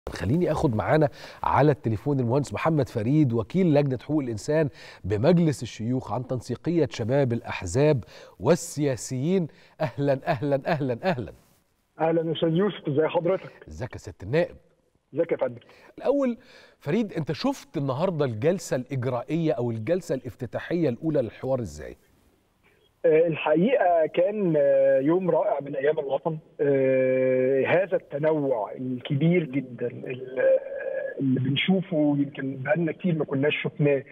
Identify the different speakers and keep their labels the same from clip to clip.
Speaker 1: خليني اخد معانا على التليفون المهندس محمد فريد وكيل لجنه حقوق الانسان بمجلس الشيوخ عن تنسيقيه شباب الاحزاب والسياسيين اهلا اهلا اهلا اهلا
Speaker 2: اهلا استاذ يوسف ازي حضرتك
Speaker 1: ازيك يا ست النائب
Speaker 2: ازيك يا فندم
Speaker 1: الاول فريد انت شفت النهارده الجلسه الاجرائيه او الجلسه الافتتاحيه الاولى للحوار ازاي
Speaker 2: آه، الحقيقه كان آه، يوم رائع من ايام الوطن آه، هذا التنوع الكبير جدا اللي اللي بنشوفه يمكن بقالنا كتير ما كناش شفناه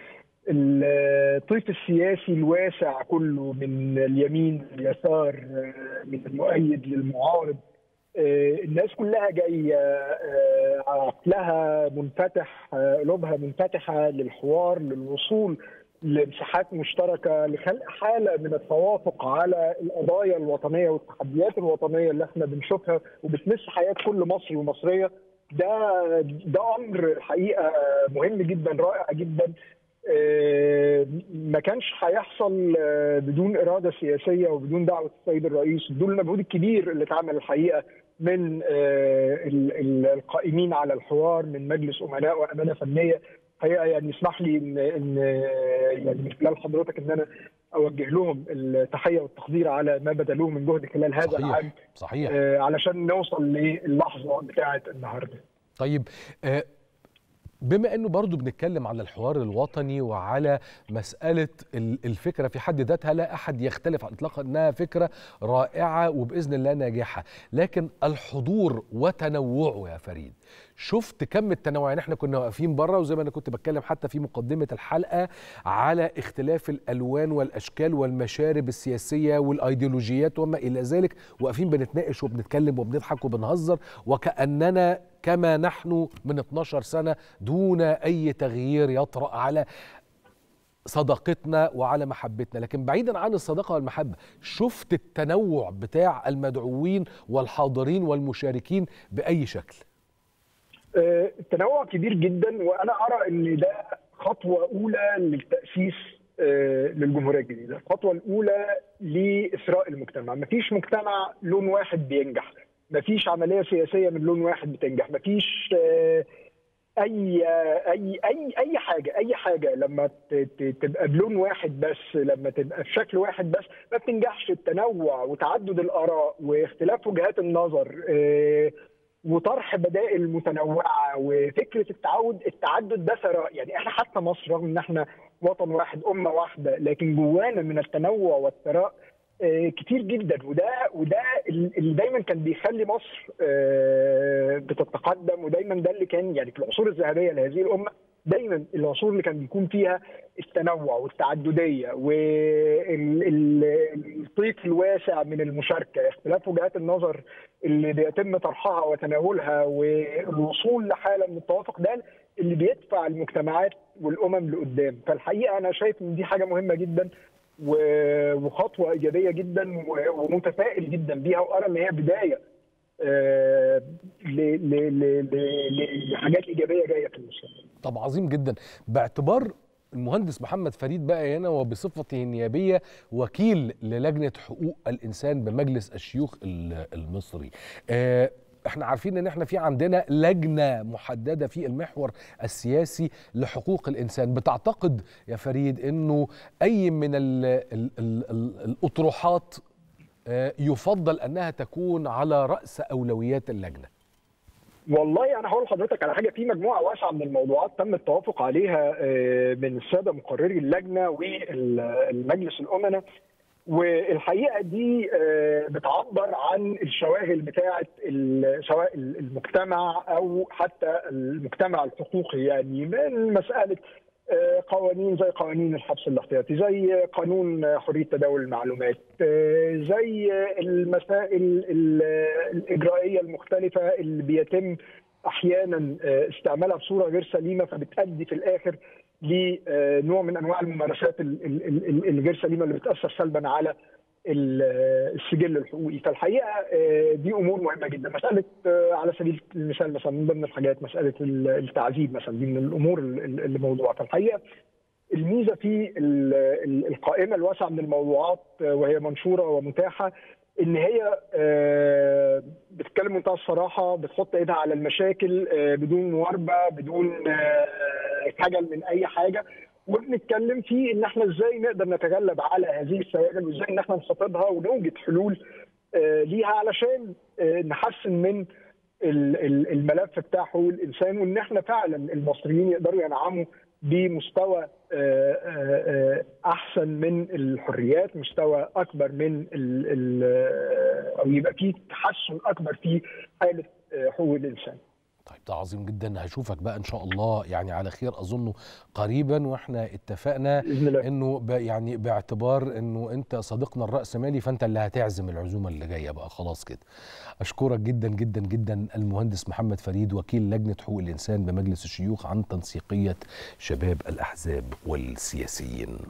Speaker 2: الطيف السياسي الواسع كله من اليمين لليسار آه، من المؤيد للمعارض آه، الناس كلها جايه آه، عقلها منفتح آه، قلوبها منفتحه للحوار للوصول لمساحات مشتركه لخلق حاله من التوافق على القضايا الوطنيه والتحديات الوطنيه اللي احنا بنشوفها وبتمس حياه كل مصري ومصريه ده ده امر الحقيقه مهم جدا رائع جدا آه، ما كانش هيحصل آه، بدون اراده سياسيه وبدون دعوه السيد الرئيس بدون المجهود الكبير اللي اتعمل الحقيقه من آه، ال- ال- القائمين على الحوار من مجلس امناء وامانه فنيه الحقيقه يعني اسمح لي ان ان آه، يعني من خلال حضرتك ان انا اوجه لهم التحيه والتقدير على ما بذلوه من جهد خلال هذا العام
Speaker 1: صحيح صحيح
Speaker 2: آه، علشان نوصل للحظه بتاعه النهارده
Speaker 1: طيب آه، بما انه برضو بنتكلم على الحوار الوطني وعلى مسألة ال- الفكرة في حد ذاتها لا أحد يختلف على الإطلاق أنها فكرة رائعة وبإذن الله ناجحة لكن الحضور وتنوعه يا فريد شفت كم التنوع يعني احنا كنا واقفين بره وزي ما انا كنت بتكلم حتى في مقدمه الحلقه على اختلاف الالوان والاشكال والمشارب السياسيه والايديولوجيات وما الى ذلك واقفين بنتناقش وبنتكلم وبنضحك وبنهزر وكاننا كما نحن من 12 سنه دون اي تغيير يطرا على صداقتنا وعلى محبتنا لكن بعيدا عن الصداقه والمحبه شفت التنوع بتاع المدعوين والحاضرين والمشاركين باي شكل
Speaker 2: آه، التنوع كبير جدا وانا ارى ان ده خطوه اولى للتاسيس آه، للجمهوريه الجديده، الخطوه الاولى لاثراء المجتمع، مفيش مجتمع لون واحد بينجح، مفيش عمليه سياسيه من لون واحد بتنجح، مفيش آه، اي اي اي اي حاجه اي حاجه لما ت- ت- تبقى بلون واحد بس لما تبقى بشكل واحد بس ما بتنجحش التنوع وتعدد الاراء واختلاف وجهات النظر آه، وطرح بدائل متنوعه وفكره التعود التعدد ده ثراء يعني احنا حتى مصر رغم ان احنا وطن واحد امه واحده لكن جوانا من التنوع والثراء آه، كتير جدا وده وده اللي دايما كان بيخلي مصر آه، بتتقدم ودايما ده اللي كان يعني في العصور الذهبيه لهذه الامه دايما العصور اللي كان بيكون فيها التنوع والتعدديه والطيف الواسع من المشاركه اختلاف وجهات النظر اللي بيتم طرحها وتناولها والوصول لحاله من التوافق ده اللي بيدفع المجتمعات والامم لقدام فالحقيقه انا شايف ان دي حاجه مهمه جدا و- وخطوه ايجابيه جدا و- ومتفائل جدا بيها وارى ان هي بدايه آه، ل- ل- ل- ل- لحاجات ايجابيه جايه في المستقبل
Speaker 1: طب عظيم جدا باعتبار المهندس محمد فريد بقى هنا وبصفته النيابيه وكيل للجنه حقوق الانسان بمجلس الشيوخ ال- المصري آه، احنا عارفين ان احنا في عندنا لجنه محدده في المحور السياسي لحقوق الانسان بتعتقد يا فريد انه اي من ال ال ال ال الاطروحات آه، يفضل انها تكون على راس اولويات اللجنه
Speaker 2: والله انا هقول لحضرتك على حاجه في مجموعه واسعه من الموضوعات تم التوافق عليها آه، من الساده مقرري اللجنه والمجلس الامناء والحقيقه دي آه، بتعبر عن الشواغل بتاعه ال- سواء المجتمع او حتى المجتمع الحقوقي يعني من مساله آه، قوانين زي قوانين الحبس الاحتياطي زي قانون حريه تداول المعلومات آه، زي المسائل ال- الاجرائيه المختلفه اللي بيتم احيانا آه، استعمالها بصوره غير سليمه فبتؤدي في الاخر لنوع من انواع الممارسات ال- ال- ال- الغير سليمه اللي بتاثر سلبا على ال- السجل الحقوقي فالحقيقه آه، دي امور مهمه جدا مساله آه، على سبيل المثال مثلا من ضمن الحاجات مساله ال- التعذيب مثلا دي من الامور ال- ال- اللي موضوعه فالحقيقه الميزه في ال- ال- القائمه الواسعه من الموضوعات آه، وهي منشوره ومتاحه ان هي آه، بتتكلم بمنتهى الصراحه بتحط ايدها على المشاكل آه، بدون مواربه بدون آه، خجل من اي حاجه وبنتكلم في ان احنا ازاي نقدر نتغلب على هذه السوائل وازاي ان احنا نخاطبها ونوجد حلول آه، ليها علشان آه، نحسن من ال- ال- الملف بتاع حقوق الانسان وان احنا فعلا المصريين يقدروا ينعموا بمستوى آه، آه، آه، احسن من الحريات مستوى اكبر من ال ال او يبقى فيه تحسن اكبر في حاله آه، حقوق الانسان
Speaker 1: طيب ده عظيم جدا هشوفك بقى ان شاء الله يعني على خير اظنه قريبا واحنا اتفقنا
Speaker 2: باذن الله
Speaker 1: انه ب- يعني باعتبار انه انت صديقنا الرأسمالي فانت اللي هتعزم العزومه اللي جايه بقى خلاص كده اشكرك جدا جدا جدا المهندس محمد فريد وكيل لجنه حقوق الانسان بمجلس الشيوخ عن تنسيقيه شباب الاحزاب والسياسيين